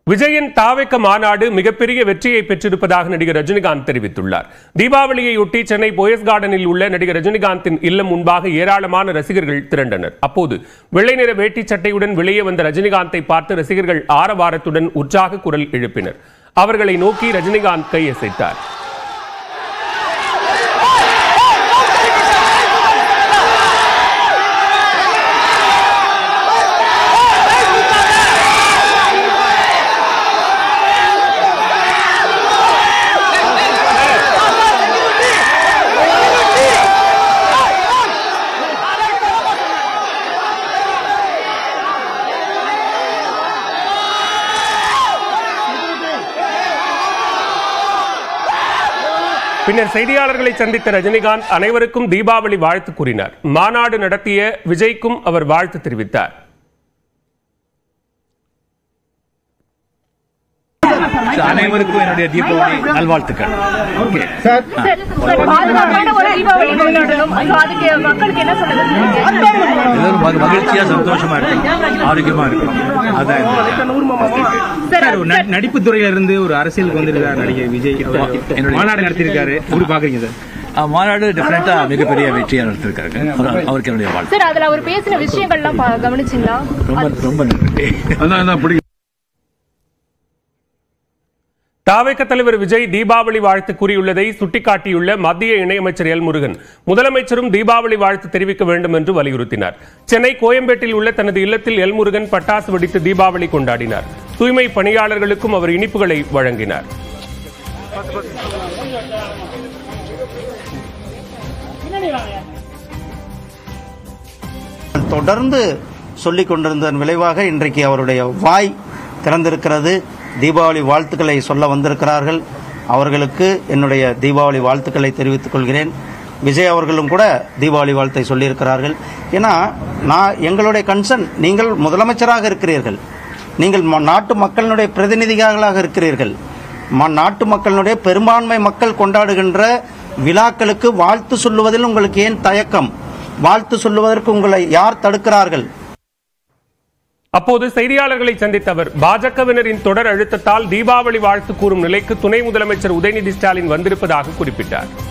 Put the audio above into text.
விஜயின் தாவேக்க மாநாடு மிகப்பெரிய வெற்றியை பெற்றிருப்பதாக நடிகர் ரஜினிகாந்த் தெரிவித்துள்ளார் தீபாவளியையொட்டி சென்னை போயஸ் கார்டனில் உள்ள நடிகர் ரஜினிகாந்தின் இல்லம் முன்பாக ஏராளமான ரசிகர்கள் திரண்டனர் அப்போது வெள்ளை நிற வேட்டி சட்டையுடன் வெளியே வந்த ரஜினிகாந்தை பார்த்து ரசிகர்கள் ஆரவாரத்துடன் உற்சாக குரல் எழுப்பினர் அவர்களை நோக்கி ரஜினிகாந்த் கையசைத்தார் பின்னர் செய்தியாளர்களை சந்தித்த ரஜினிகாந்த் அனைவருக்கும் தீபாவளி வாழ்த்து கூறினார் மாநாடு நடத்திய விஜய்க்கும் அவர் வாழ்த்து தெரிவித்தார் அனைவருக்கும் என்னுடைய தீபாவளி நல்வாழ்த்துக்கள் ஓகே சார் பாதுகாப்பான ஒரு தீபாவளி கொண்டாடணும் So, அதுக்கு மக்களுக்கு என்ன சொல்லுங்க எல்லாரும் மக- மகிழ்ச்சியா சந்தோஷமா இருக்கணும் ஆரோக்கியமா இருக்கணும் அதான் இந்த- சார் சார், ஒரு ந- நடிப்பு துறையில இருந்து ஒரு அரசியலுக்கு வந்திருக்காரு நடிகர் விஜய் அவர் மாநாடு நடத்தியிருக்காரு எப்படி பாக்குறீங்க சார் அஹ் மாநாடு டெஃபினட்டா மிகப்பெரிய வெற்றியா நடத்திருக்காரு அவர்- அவருக்கு என்னுடைய வாழ்த்து சார் அதுல அவர் பேசின விஷயங்கள்லாம் பா- கவனிச்சீங்களா ரொம்ப ரொம்ப நன்றி தாவேக்க தலைவர் விஜய் தீபாவளி வாழ்த்து கூறியுள்ளதை சுட்டிக்காட்டியுள்ள மத்திய இணையமைச்சர் எல் முருகன் முதலமைச்சரும் தீபாவளி வாழ்த்து தெரிவிக்க வேண்டும் என்று வலியுறுத்தினார் சென்னை கோயம்பேட்டில் உள்ள தனது இல்லத்தில் எல் முருகன் பட்டாசு வெடித்து தீபாவளி கொண்டாடினார் தூய்மை பணியாளர்களுக்கும் அவர் இனிப்புகளை வழங்கினார் தொடர்ந்து சொல்லிக் கொண்டிருந்ததன் விளைவாக இன்றைக்கு அவருடைய வாய் திறந்திருக்கிறது தீபாவளி வாழ்த்துக்களை சொல்ல வந்திருக்கிறார்கள் அவர்களுக்கு என்னுடைய தீபாவளி வாழ்த்துக்களை தெரிவித்துக் கொள்கிறேன் விஜய் அவர்களும் கூட தீபாவளி வாழ்த்தை சொல்லியிருக்கிறார்கள் ஏன்னா நான் எங்களுடைய கன்சர்ன் நீங்கள் முதலமைச்சராக இருக்கிறீர்கள் நீங்கள் ம- நாட்டு மக்களினுடைய பிரதிநிதிகளாக இருக்கிறீர்கள் ம- நாட்டு மக்களினுடைய பெரும்பான்மை மக்கள் கொண்டாடுகின்ற விழாக்களுக்கு வாழ்த்து சொல்லுவதில் உங்களுக்கு ஏன் தயக்கம் வாழ்த்து சொல்லுவதற்கு உங்களை யார் தடுக்கிறார்கள் அப்போது செய்தியாளர்களை சந்தித்த அவர் பாஜகவினரின் தொடர் அழுத்தத்தால் தீபாவளி வாழ்த்து கூறும் நிலைக்கு துணை முதலமைச்சர் உதயநிதி ஸ்டாலின் வந்திருப்பதாக குறிப்பிட்டார்